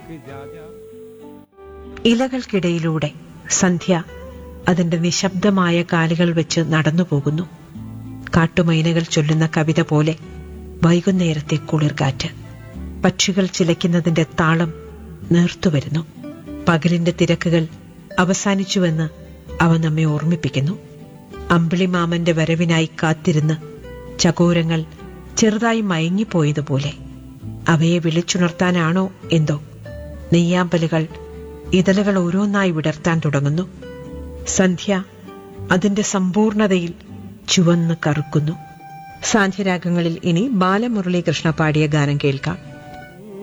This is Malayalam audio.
ഇലകൾക്കിടയിലൂടെ സന്ധ്യ അതിന്റെ നിശബ്ദമായ കാലുകൾ വെച്ച് നടന്നു പോകുന്നു കാട്ടുമൈനകൾ ചൊല്ലുന്ന കവിത പോലെ വൈകുന്നേരത്തെ കുളിർകാറ്റ് പക്ഷികൾ ചിലയ്ക്കുന്നതിന്റെ താളം നേർത്തുവരുന്നു പകലിന്റെ തിരക്കുകൾ അവസാനിച്ചുവെന്ന് അവ നമ്മെ ഓർമ്മിപ്പിക്കുന്നു അമ്പിളിമാമന്റെ വരവിനായി കാത്തിരുന്ന് ചകോരങ്ങൾ ചെറുതായി മയങ്ങിപ്പോയതുപോലെ അവയെ വിളിച്ചുണർത്താനാണോ എന്തോ നെയ്യാമ്പലുകൾ ഇതളുകൾ ഓരോന്നായി വിടർത്താൻ തുടങ്ങുന്നു സന്ധ്യ അതിന്റെ സമ്പൂർണതയിൽ ചുവന്ന് കറുക്കുന്നു സാന്ധ്യരാഗങ്ങളിൽ ഇനി ബാലമുരളീകൃഷ്ണ പാടിയ ഗാനം കേൾക്കാം